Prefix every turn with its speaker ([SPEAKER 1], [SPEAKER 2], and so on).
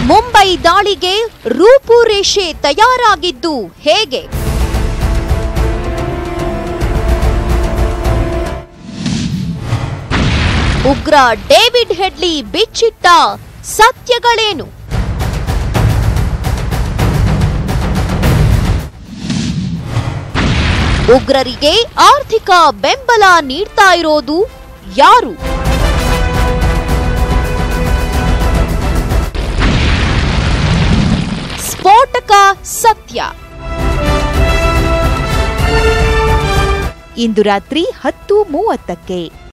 [SPEAKER 1] ಮುಂಬೈ ದಾಳಿಗೆ ರೂಪುರೇಷೆ ತಯಾರಾಗಿದ್ದು ಹೇಗೆ ಉಗ್ರ ಡೇವಿಡ್ ಹೆಡ್ಲಿ ಬಿಚ್ಚಿಟ್ಟ ಸತ್ಯಗಳೇನು ಉಗ್ರರಿಗೆ ಆರ್ಥಿಕ ಬೆಂಬಲ ನೀಡ್ತಾ ಇರೋದು ಯಾರು ಸ್ಫೋಟಕ ಸತ್ಯ
[SPEAKER 2] ಇಂದು ರಾತ್ರಿ ಹತ್ತು ಮೂವತ್ತಕ್ಕೆ